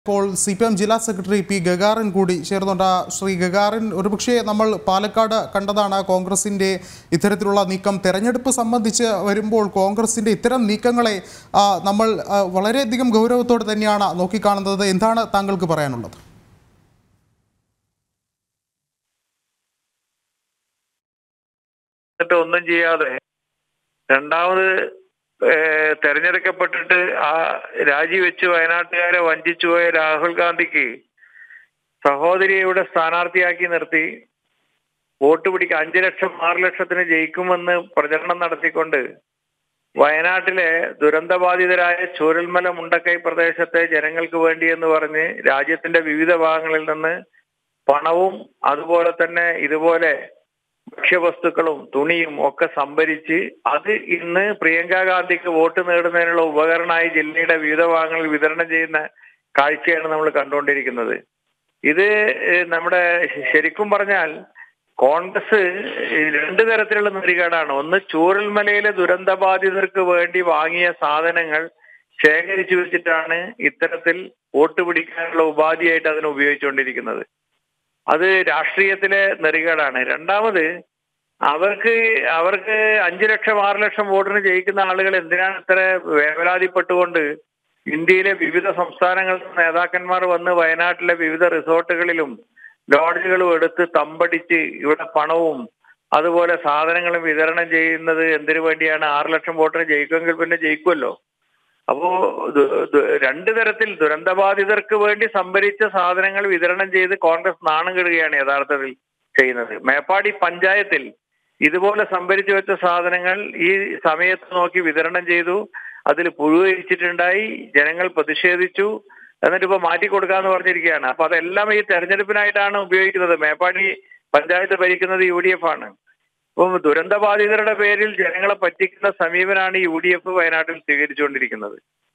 ഇപ്പോൾ C P M ജില്ലാ secretary P Gagarin കൂടി ചേർന്നുണ്ട് ശ്രീ ഗഗാറിൻ ഒരുപക്ഷെ നമ്മൾ പാലക്കാട് കണ്ടതാണ് കോൺഗ്രസിന്റെ ഇത്തരത്തിലുള്ള നീക്കം തെരഞ്ഞെടുപ്പ് സംബന്ധിച്ച് വരുമ്പോൾ കോൺഗ്രസിന്റെ ഇത്തരം നീക്കങ്ങളെ ആ, നമ്മൾ ആ, വളരെയധികം ഗൗരവത്തോടെ തന്നെയാണ് നോക്കിക്കാണുന്നത് എന്താണ് താങ്കൾക്ക് പറയാനുള്ളത് എന്നിട്ട് ഒന്നും ചെയ്യാതെ രണ്ടാമത് ഏഹ്, തെരഞ്ഞെടുക്കപ്പെട്ടിട്ട് ആ രാജിവെച്ച് വയനാട്ടുകാരെ വഞ്ചിച്ചു പോയ രാഹുൽ ഗാന്ധിക്ക് സഹോദരിയെ ഇവിടെ സ്ഥാനാർത്ഥിയാക്കി നിർത്തി വോട്ട് പിടിക്കുക അഞ്ചു ലക്ഷം ആറ് ലക്ഷത്തിന് ജയിക്കുമെന്ന് പ്രചരണം നടത്തിക്കൊണ്ട് വയനാട്ടിലെ ദുരന്തബാധിതരായ ചൂരൽമല മുണ്ടക്കൈ പ്രദേശത്തെ ജനങ്ങൾക്ക് വേണ്ടി എന്ന് പറഞ്ഞ് രാജ്യത്തിന്റെ വിവിധ ഭാഗങ്ങളിൽ നിന്ന് പണവും അതുപോലെ തന്നെ ഇതുപോലെ ഭക്ഷ്യവസ്തുക്കളും തുണിയും ഒക്കെ സംഭരിച്ച് അത് ഇന്ന് പ്രിയങ്ക ഗാന്ധിക്ക് വോട്ട് നേടുന്നതിനുള്ള ഉപകരണമായി ജില്ലയുടെ വിവിധ ഭാഗങ്ങളിൽ വിതരണം ചെയ്യുന്ന കാഴ്ചയാണ് നമ്മൾ കണ്ടുകൊണ്ടിരിക്കുന്നത് ഇത് ഏഹ്, നമ്മുടെ ശരിക്കും പറഞ്ഞാൽ കോൺഗ്രസ് ഈ രണ്ട് തരത്തിലുള്ള നെറികേടാണ് ഒന്ന് ചൂരൽമലയിലെ ദുരന്തബാധിതർക്ക് വേണ്ടി വാങ്ങിയ സാധനങ്ങൾ ശേഖരിച്ചു വെച്ചിട്ടാണ് ഇത്തരത്തിൽ വോട്ട് പിടിക്കാനുള്ള ഉപാധിയായിട്ട് അതിനെ ഉപയോഗിച്ചുകൊണ്ടിരിക്കുന്നത് അത് രാഷ്ട്രീയത്തിലെ നെറികേടാണ് രണ്ടാമത് അവർക്ക് അവർക്ക് അഞ്ചു ലക്ഷം ആറ് ലക്ഷം വോട്ടിന് ജയിക്കുന്ന ആളുകൾ എന്തിനാണ് ഇത്ര വേവലാതിപ്പെട്ടുകൊണ്ട് ഇന്ത്യയിലെ വിവിധ സംസ്ഥാനങ്ങളിലെ നേതാക്കന്മാർ വന്ന് വയനാട്ടിലെ വിവിധ റിസോർട്ടുകളിലും ലോഡ്ജുകളും എടുത്ത് തമ്പടിച്ച് ഇവിടെ പണവും അതുപോലെ സാധനങ്ങളും വിതരണം ചെയ്യുന്നത് എന്തിനു വേണ്ടിയാണ് ആറ് ലക്ഷം വോട്ടിന് ജയിക്കുമെങ്കിൽ പിന്നെ ജയിക്കുമല്ലോ അപ്പോ ദു- ദു- രണ്ട് തരത്തിൽ ദുരന്തബാധിതർക്ക് വേണ്ടി സംഭരിച്ച സാധനങ്ങൾ വിതരണം ചെയ്ത് കോൺഗ്രസ് നാണം കെടുകയാണ് യഥാർത്ഥത്തിൽ ചെയ്യുന്നത് മേപ്പാടി പഞ്ചായത്തിൽ ഇതുപോലെ സംഭരിച്ചു വെച്ച സാധനങ്ങൾ ഈ സമയത്ത് നോക്കി വിതരണം ചെയ്തു അതിൽ പുഴുവരിച്ചിട്ടുണ്ടായി ജനങ്ങൾ പ്രതിഷേധിച്ചു എന്നിട്ട് ഇപ്പൊ മാറ്റി കൊടുക്കാന്ന് പറഞ്ഞിരിക്കുകയാണ് അപ്പൊ അതെല്ലാം ഈ തെരഞ്ഞെടുപ്പിനായിട്ടാണ് ഉപയോഗിക്കുന്നത് മേപ്പാടി പഞ്ചായത്ത് ഭരിക്കുന്നത് യു ഡി എഫ് ആണ് അപ്പം ദുരന്തബാധിതരുടെ പേരിൽ ജനങ്ങളെ പറ്റിക്കുന്ന സമീപനാണ് യു ഡി എഫ് വയനാട്ടിൽ സ്വീകരിച്ചുകൊണ്ടിരിക്കുന്നത്